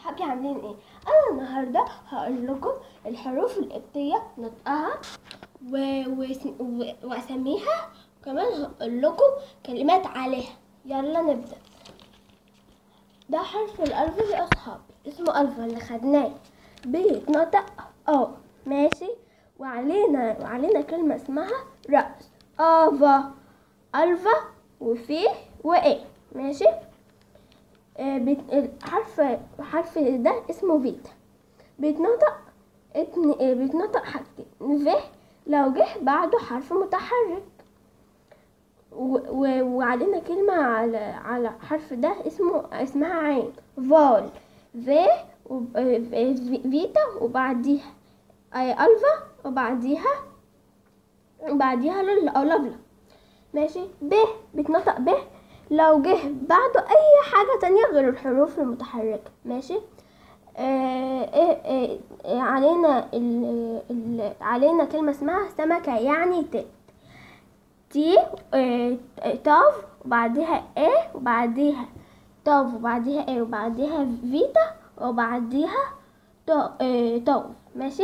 اصحابي عاملين ايه انا النهارده هقول لكم الحروف القبطيه نطقها و... واسم... و... واسميها وكمان هقول لكم كلمات عليها يلا نبدا ده حرف الالف يا اصحابي اسمه الفا اللي خدناه بيتنطق اه ماشي وعلينا وعلينا كلمه اسمها راس افا الفا وفي وايه ماشي آه، بيت- الحرف حرف ده اسمه فيتا بيتنطق اتن... آه، بيتنطق حاجتين ف لو جه بعده حرف متحرك و... و... وعلينا كلمة على على حرف ده اسمه اسمها عين فال ف وب... آه، ف- فيتا وبعديها آه، ألفا وبعديها وبعديها لول أو لفلة ماشي ب بيتنطق ب لو جه بعده اي حاجة تانية غير الحروف المتحركة ماشي آه آه آه آه علينا ال ال علينا كلمة اسمها سمكة يعني ت تي آه تاف وبعديها ايه وبعديها تاف وبعديها ايه وبعديها فيتا وبعديها تا- آه تاف ماشي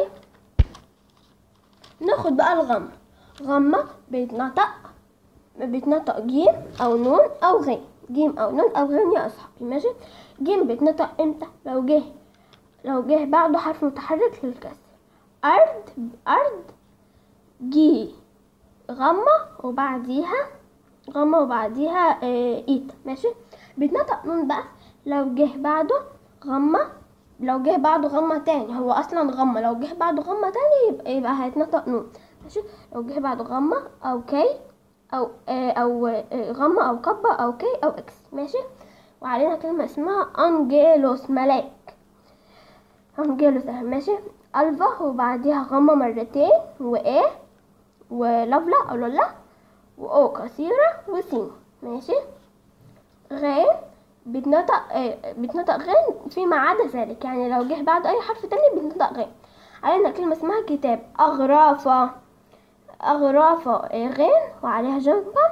ناخد بقى الغمة غمة بيتنطق بيتنطق جيم او نون او غين جيم او نون او غين يا اصحابي ماشي جيم بيتنطق امتى لو جه لو جه بعده حرف متحرك للكسر ارض ارض جي غمة وبعديها غمة وبعديها آه ايتا ماشي بيتنطق نون بقى لو جه بعده غمة لو جه بعده غمة تاني هو اصلا غمة لو جه بعده غمة تاني يبقى, يبقى هيتنطق نون ماشي لو جه بعده غمة او كي او آه او آه غمة او كبة او كي او اكس ماشي وعلينا كلمة اسمها انجيلوس ملاك انجيلوس اهي ماشي الفا وبعديها غمة مرتين وايه ولفلة او لولا واو قصيرة وسين ماشي غين بيتنطق آه بيتنطق غين فيما عدا ذلك يعني لو جه بعد اي حرف تاني بيتنطق غين علينا كلمة اسمها كتاب اغرافة أغرافة غين وعليها جنبة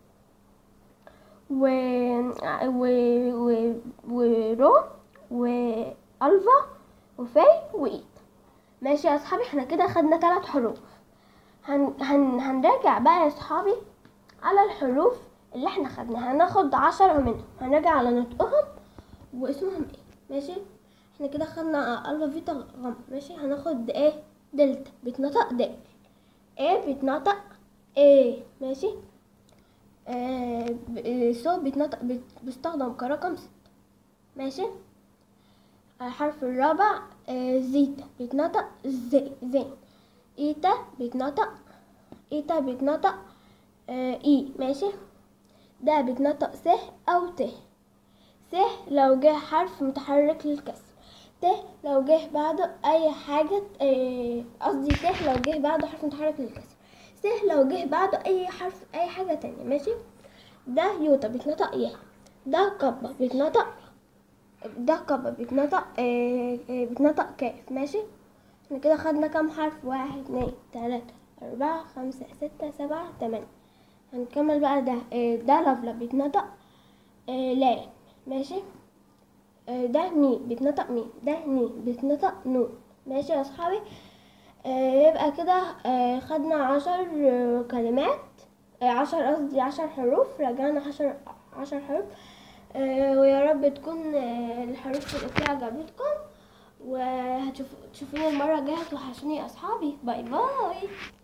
و و و ورو وألفا وفي وإيد ماشي يا أصحابي احنا كده خدنا ثلاث حروف هن هن هنراجع بقى يا أصحابي على الحروف اللي احنا خدناها هناخد عشرة منهم هنراجع على نطقهم واسمهم ايه ماشي احنا كده خدنا ألفا فيتا غم ماشي هناخد ايه دلتا بيتنطق د ايه بيتنطق ايه ماشي آه ب- سو بيتنطق بيت- بيستخدم كرقم ستة ماشي الحرف الرابع آه زيتا بيتنطق زي زين ايتا بيتنطق ايتا بيتنطق آه اي ماشي ده بيتنطق س او ت س لو جه حرف متحرك للكسر ت لو جه بعده اي حاجة آه، قصدي ت لو جه بعده حرف متحرك للكسر س لو جه بعده اي حرف اي حاجة تانية ماشي ده يوتا بيتنطق يه ده كبة بيتنطق ده كبة بيتنطق آه، آه، بيتنطق كاف ماشي احنا كده خدنا كام حرف واحد اتنين تلاتة أربعة خمسة ستة سبعة تمانية هنكمل بقى ده آه، ده لفلة بيتنطق آه، لا ماشي آه، ده مي بيتنطق مي ده ني بيتنطق نون ماشي يا اصحابي آه، يبقى كده آه، خدنا عشر آه، كلمات آه، عشر قصدي عشر حروف رجعنا عشر عشر حروف آه، ويا رب تكون آه، الحروف القبطية عجبتكم وهتشوفوا تشوفوني المرة الجاية توحشوني يا أصحابي باي باي